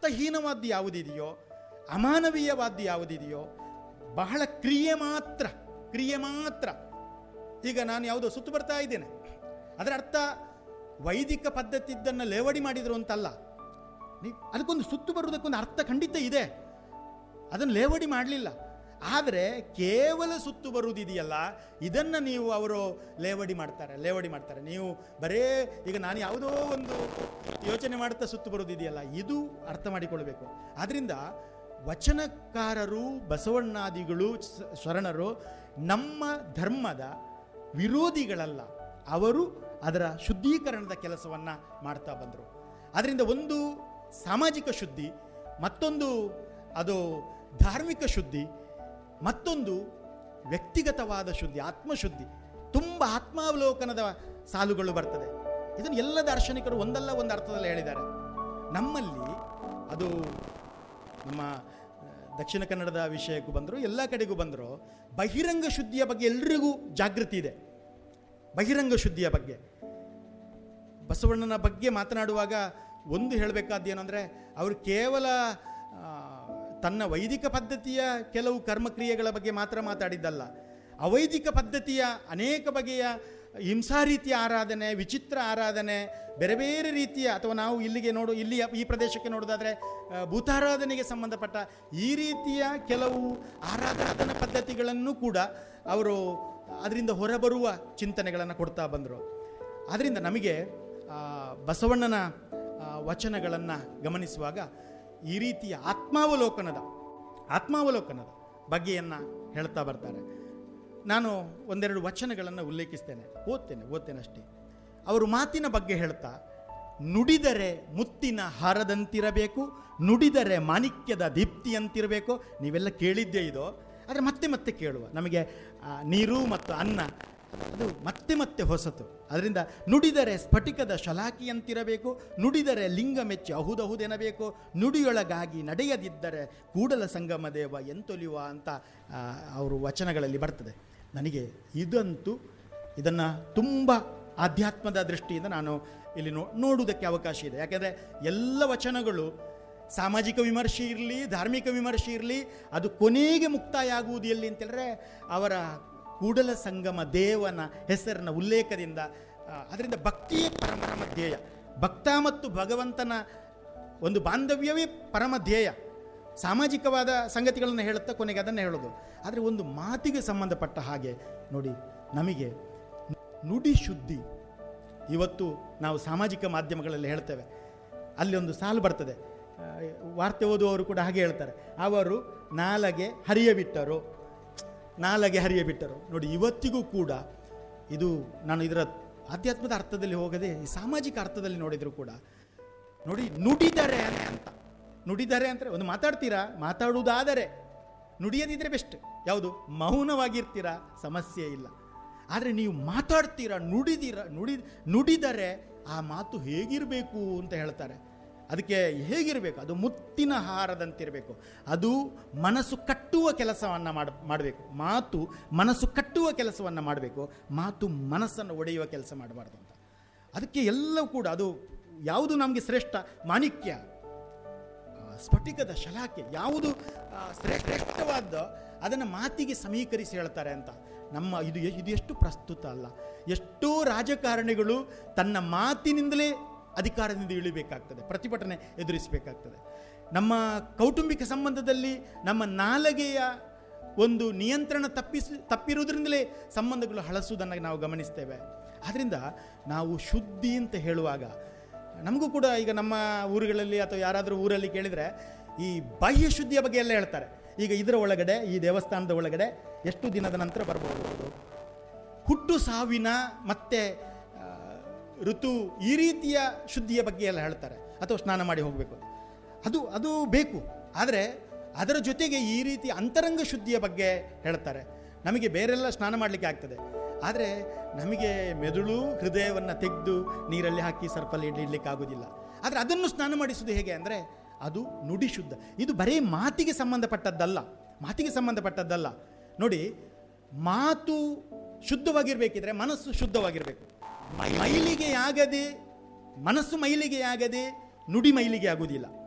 ಅರ್ಥಹೀನವಾದ್ದು ಯಾವುದಿದೆಯೋ ಅಮಾನವೀಯವಾದ್ದು ಯಾವುದಿದೆಯೋ ಬಹಳ ಕ್ರಿಯೆ ಮಾತ್ರ ಕ್ರಿಯೆ ಮಾತ್ರ ಈಗ ನಾನು ಯಾವುದೋ ಸುತ್ತು ಬರ್ತಾ ಇದ್ದೇನೆ ಅದರ ಅರ್ಥ ವೈದಿಕ ಪದ್ಧತಿ ಇದ್ದನ್ನು ಲೇವಡಿ ಮಾಡಿದ್ರು ಅಂತಲ್ಲ ನೀ- ಅದಕ್ಕೊಂದು ಸುತ್ತು ಬರುವುದಕ್ಕೊಂದು ಅರ್ಥ ಖಂಡಿತ ಇದೆ ಅದನ್ನು ಲೇವಡಿ ಮಾಡಲಿಲ್ಲ ಆದರೆ ಕೇವಲ ಸುತ್ತು ಬರುವುದಿದೆಯಲ್ಲ ಇದನ್ನು ನೀವು ಅವರು ಲೇವಡಿ ಮಾಡ್ತಾರೆ ಲೇವಡಿ ಮಾಡ್ತಾರೆ ನೀವು ಬರೇ ಈಗ ನಾನು ಯಾವುದೋ ಒಂದು ಯೋಚನೆ ಮಾಡ್ತಾ ಸುತ್ತು ಬರುವುದಿದೆಯಲ್ಲ ಇದು ಅರ್ಥ ಮಾಡಿಕೊಳ್ಬೇಕು ಆದ್ದರಿಂದ ವಚನಕಾರರು ಬಸವಣ್ಣಾದಿಗಳು ಸ- ಶರಣರು ನಮ್ಮ ಧರ್ಮದ ವಿರೋಧಿಗಳಲ್ಲ ಅವರು ಅದರ ಶುದ್ಧೀಕರಣದ ಕೆಲಸವನ್ನು ಮಾಡ್ತಾ ಬಂದರು ಅದರಿಂದ ಒಂದು ಸಾಮಾಜಿಕ ಶುದ್ಧಿ ಮತ್ತೊಂದು ಅದು ಧಾರ್ಮಿಕ ಶುದ್ಧಿ ಮತ್ತೊಂದು ವ್ಯಕ್ತಿಗತವಾದ ಶುದ್ಧಿ ಆತ್ಮಶುದ್ಧಿ ತುಂಬ ಆತ್ಮಾವಲೋಕನದ ಸಾಲುಗಳು ಬರ್ತದೆ ಇದನ್ನು ಎಲ್ಲ ದಾರ್ಶನಿಕರು ಒಂದಲ್ಲ ಒಂದು ಅರ್ಥದಲ್ಲಿ ಹೇಳಿದ್ದಾರೆ ನಮ್ಮಲ್ಲಿ ಅದು ನಮ್ಮ ಆ, ದಕ್ಷಿಣ ಕನ್ನಡದ ವಿಷಯಕ್ಕೂ ಬಂದರು ಎಲ್ಲ ಕಡೆಗೂ ಬಂದರು ಬಹಿರಂಗ ಶುದ್ಧಿಯ ಬಗ್ಗೆ ಎಲ್ರಿಗೂ ಜಾಗೃತಿ ಇದೆ ಬಹಿರಂಗ ಶುದ್ಧಿಯ ಬಗ್ಗೆ ಬಸವಣ್ಣನ ಬಗ್ಗೆ ಮಾತನಾಡುವಾಗ ಒಂದು ಹೇಳಬೇಕಾದ್ದು ಏನಂದರೆ ಅವರು ಕೇವಲ ಆ, ತನ್ನ ವೈದಿಕ ಪದ್ಧತಿಯ ಕೆಲವು ಕರ್ಮಕ್ರಿಯೆಗಳ ಬಗ್ಗೆ ಮಾತ್ರ ಮಾತಾಡಿದ್ದಲ್ಲ ಅವೈದಿಕ ಪದ್ಧತಿಯ ಅನೇಕ ಬಗೆಯ ಹಿಂಸಾ ರೀತಿಯ ಆರಾಧನೆ ವಿಚಿತ್ರ ಆರಾಧನೆ ಬೇರೆ ಬೇರೆ ರೀತಿಯ ಅಥವಾ ನಾವು ಇಲ್ಲಿಗೆ ನೋಡು ಇಲ್ಲಿ ಈ ಪ್ರದೇಶಕ್ಕೆ ನೋಡೋದಾದರೆ ಆ, ಭೂತಾರಾಧನೆಗೆ ಸಂಬಂಧಪಟ್ಟ ಈ ರೀತಿಯ ಕೆಲವು ಆರಾಧನಾ ಪದ್ಧತಿಗಳನ್ನು ಕೂಡ ಅವರು ಅದರಿಂದ ಹೊರಬರುವ ಚಿಂತನೆಗಳನ್ನು ಕೊಡ್ತಾ ಬಂದರು ಆದ್ದರಿಂದ ನಮಗೆ ಆ, ಬಸವಣ್ಣನ ವಚನಗಳನ್ನು ಗಮನಿಸುವಾಗ ಈ ರೀತಿಯ ಆತ್ಮಾವಲೋಕನದ ಆತ್ಮಾವಲೋಕನದ ಬಗ್ಗೆಯನ್ನು ಹೇಳ್ತಾ ಬರ್ತಾರೆ ನಾನು ಒಂದೆರಡು ವಚನಗಳನ್ನು ಉಲ್ಲೇಖಿಸ್ತೇನೆ ಓದ್ತೇನೆ ಓದ್ತೇನೆ ಅಷ್ಟೇ ಅವರು ಮಾತಿನ ಬಗ್ಗೆ ಹೇಳ್ತಾ ನುಡಿದರೆ ಮುತ್ತಿನ ಹಾರದಂತಿರಬೇಕು ನುಡಿದರೆ ಮಾಣಿಕ್ಯದ ದೀಪ್ತಿಯಂತಿರಬೇಕು ನೀವೆಲ್ಲ ಕೇಳಿದ್ದೇ ಇದು ಆದರೆ ಮತ್ತೆ ಮತ್ತೆ ಕೇಳುವ ನಮಗೆ ಆ, ನೀರು ಮತ್ತು ಅನ್ನ ಅದು ಮತ್ತೆ ಮತ್ತೆ ಹೊಸತು ಅದರಿಂದ ನುಡಿದರೆ ಸ್ಫಟಿಕದ ಶಲಾಕಿಯಂತಿರಬೇಕು ನುಡಿದರೆ ಲಿಂಗ ಮೆಚ್ಚಿ ಅಹುದಹುದೆನಬೇಕು ನುಡಿಯೊಳಗಾಗಿ ನಡೆಯದಿದ್ದರೆ ಕೂಡಲ ಸಂಗಮ ದೇವ ಎಂತೊಲಿಯುವ ಅಂತ ಆ, ಅವರು ವಚನಗಳಲ್ಲಿ ಬರ್ತದೆ ನನಗೆ ಇದಂತೂ ಇದನ್ನು ತುಂಬ ಆಧ್ಯಾತ್ಮದ ದೃಷ್ಟಿಯಿಂದ ನಾನು ಇಲ್ಲಿ ನೋ ನೋಡುವುದಕ್ಕೆ ಅವಕಾಶ ಇದೆ ಯಾಕೆಂದರೆ ಎಲ್ಲ ವಚನಗಳು ಸಾಮಾಜಿಕ ವಿಮರ್ಶೆ ಇರಲಿ ಧಾರ್ಮಿಕ ವಿಮರ್ಶೆ ಇರಲಿ ಅದು ಕೊನೆಗೆ ಮುಕ್ತಾಯ ಆಗುವುದು ಎಲ್ಲಿ ಅಂತೇಳಿದ್ರೆ ಅವರ ಕೂಡಲ ಸಂಗಮ ದೇವನ ಹೆಸರಿನ ಉಲ್ಲೇಖದಿಂದ ಆ, ಅದರಿಂದ ಭಕ್ತಿಯೇ ಪರಮ ಪರಮ ಧ್ಯೇಯ ಭಕ್ತ ಮತ್ತು ಭಗವಂತನ ಒಂದು ಬಾಂಧವ್ಯವೇ ಪರಮ ಧ್ಯೇಯ ಸಾಮಾಜಿಕವಾದ ಸಂಗತಿಗಳನ್ನು ಹೇಳುತ್ತಾ ಕೊನೆಗೆ ಅದನ್ನು ಹೇಳೋದು ಆದರೆ ಒಂದು ಮಾತಿಗೆ ಸಂಬಂಧಪಟ್ಟ ಹಾಗೆ ನೋಡಿ ನಮಗೆ ನುಡಿ ಶುದ್ಧಿ ಇವತ್ತು ನಾವು ಸಾಮಾಜಿಕ ಮಾಧ್ಯಮಗಳಲ್ಲಿ ಹೇಳ್ತೇವೆ ಅಲ್ಲಿ ಒಂದು ಸಾಲು ಬರ್ತದೆ ಆ, ವಾರ್ತೆ ಓದುವವರು ಕೂಡ ಹಾಗೆ ಹೇಳ್ತಾರೆ ಅವರು ನಾಲಗೆ ಹರಿಯಬಿಟ್ಟರು ನಾಲಗೆ ಹರಿಯಬಿಟ್ಟರು ನೋಡಿ ಇವತ್ತಿಗೂ ಕೂಡ ಇದು ನಾನು ಇದರ ಆಧ್ಯಾತ್ಮದ ಅರ್ಥದಲ್ಲಿ ಹೋಗದೆ ಈ ಸಾಮಾಜಿಕ ಅರ್ಥದಲ್ಲಿ ನೋಡಿದರೂ ಕೂಡ ನೋಡಿ ನುಡಿದರೆ ಅಂತ ನುಡಿದರೆ ಅಂದರೆ ಒಂದು ಮಾತಾಡ್ತೀರಾ ಮಾತಾಡುವುದಾದರೆ ನುಡಿಯದಿದ್ರೆ ಬೆಸ್ಟ್ ಯಾವುದು ಮೌನವಾಗಿರ್ತೀರಾ ಸಮಸ್ಯೆ ಇಲ್ಲ ಆದರೆ ನೀವು ಮಾತಾಡ್ತೀರಾ ನುಡಿದಿರ ನುಡಿ ನುಡಿದರೆ ಆ ಮಾತು ಹೇಗಿರಬೇಕು ಅಂತ ಹೇಳ್ತಾರೆ ಅದಕ್ಕೆ ಹೇಗಿರಬೇಕು ಅದು ಮುತ್ತಿನ ಹಾರದಂತಿರಬೇಕು ಅದು ಮನಸ್ಸು ಕಟ್ಟುವ ಕೆಲಸವನ್ನು ಮಾಡ ಮಾಡಬೇಕು ಮಾತು ಮನಸ್ಸು ಕಟ್ಟುವ ಕೆಲಸವನ್ನು ಮಾಡಬೇಕು ಮಾತು ಮನಸ್ಸನ್ನು ಒಡೆಯುವ ಕೆಲಸ ಮಾಡಬಾರ್ದು ಅಂತ ಅದಕ್ಕೆ ಎಲ್ಲವೂ ಕೂಡ ಅದು ಯಾವುದು ನಮಗೆ ಶ್ರೇಷ್ಠ ಮಾಣಿಕ್ಯ ಆ, ಸ್ಫಟಿಕದ ಶಲಾಕೆ ಯಾವುದು ಆ, ಶ್ರೇಷ್ಠವಾದ ಅದನ್ನು ಮಾತಿಗೆ ಸಮೀಕರಿಸಿ ಹೇಳ್ತಾರೆ ಅಂತ ನಮ್ಮ ಇದು ಎ- ಇದು ಎಷ್ಟು ಪ್ರಸ್ತುತ ಅಲ್ಲ ಎಷ್ಟೋ ರಾಜಕಾರಣಿಗಳು ತನ್ನ ಮಾತಿನಿಂದಲೇ ಅಧಿಕಾರದಿಂದ ಇಳಿಬೇಕಾಗ್ತದೆ ಪ್ರತಿಭಟನೆ ಎದುರಿಸಬೇಕಾಗ್ತದೆ ನಮ್ಮ ಕೌಟುಂಬಿಕ ಸಂಬಂಧದಲ್ಲಿ ನಮ್ಮ ನಾಲಗೆಯ ಒಂದು ನಿಯಂತ್ರಣ ತಪ್ಪಿಸಿ ತಪ್ಪಿರುವುದರಿಂದಲೇ ಸಂಬಂಧಗಳು ಹಳಸುವುದನ್ನು ನಾವು ಗಮನಿಸ್ತೇವೆ ಆದ್ದರಿಂದ ನಾವು ಶುದ್ಧಿ ಅಂತ ಹೇಳುವಾಗ ನಮಗೂ ಕೂಡ ಈಗ ನಮ್ಮ ಊರುಗಳಲ್ಲಿ ಅಥವಾ ಯಾರಾದರೂ ಊರಲ್ಲಿ ಕೇಳಿದರೆ ಈ ಬಾಹ್ಯ ಶುದ್ಧಿಯ ಬಗ್ಗೆ ಎಲ್ಲ ಹೇಳ್ತಾರೆ ಈಗ ಇದರ ಒಳಗಡೆ ಈ ದೇವಸ್ಥಾನದ ಒಳಗಡೆ ಎಷ್ಟು ದಿನದ ನಂತರ ಬರ್ಬೋದು ಹುಟ್ಟು ಸಾವಿನ ಮತ್ತೆ ಆ, ಋತು ಈ ರೀತಿಯ ಶುದ್ಧಿಯ ಬಗ್ಗೆ ಎಲ್ಲ ಹೇಳ್ತಾರೆ ಅಥವಾ ಸ್ನಾನ ಮಾಡಿ ಹೋಗಬೇಕು ಅದು ಅದು ಬೇಕು ಆದರೆ ಅದರ ಜೊತೆಗೆ ಈ ರೀತಿ ಅಂತರಂಗ ಶುದ್ಧಿಯ ಬಗ್ಗೆ ಹೇಳ್ತಾರೆ ನಮಗೆ ಬೇರೆಲ್ಲ ಸ್ನಾನ ಮಾಡಲಿಕ್ಕೆ ಆಗ್ತದೆ ಆದರೆ ನಮಗೆ ಮೆದುಳು ಹೃದಯವನ್ನು ತೆಗೆದು ನೀರಲ್ಲಿ ಹಾಕಿ ಸರ್ಪಲ್ಲಿ ಇಡಲಿಕ್ಕೆ ಆಗೋದಿಲ್ಲ ಆದರೆ ಅದನ್ನು ಸ್ನಾನ ಮಾಡಿಸುವುದು ಹೇಗೆ ಅಂದರೆ ಅದು ನುಡಿ ಶುದ್ಧ ಇದು ಬರೀ ಮಾತಿಗೆ ಸಂಬಂಧಪಟ್ಟದ್ದಲ್ಲ ಮಾತಿಗೆ ಸಂಬಂಧಪಟ್ಟದ್ದಲ್ಲ ನೋಡಿ ಮಾತು ಶುದ್ಧವಾಗಿರಬೇಕಿದ್ರೆ ಮನಸ್ಸು ಶುದ್ಧವಾಗಿರಬೇಕು ಮೈಲಿಗೆ ಆಗದೆ ಮನಸ್ಸು ಮೈಲಿಗೆ ಆಗದೆ ನುಡಿ ಮೈಲಿಗೆ ಆಗುವುದಿಲ್ಲ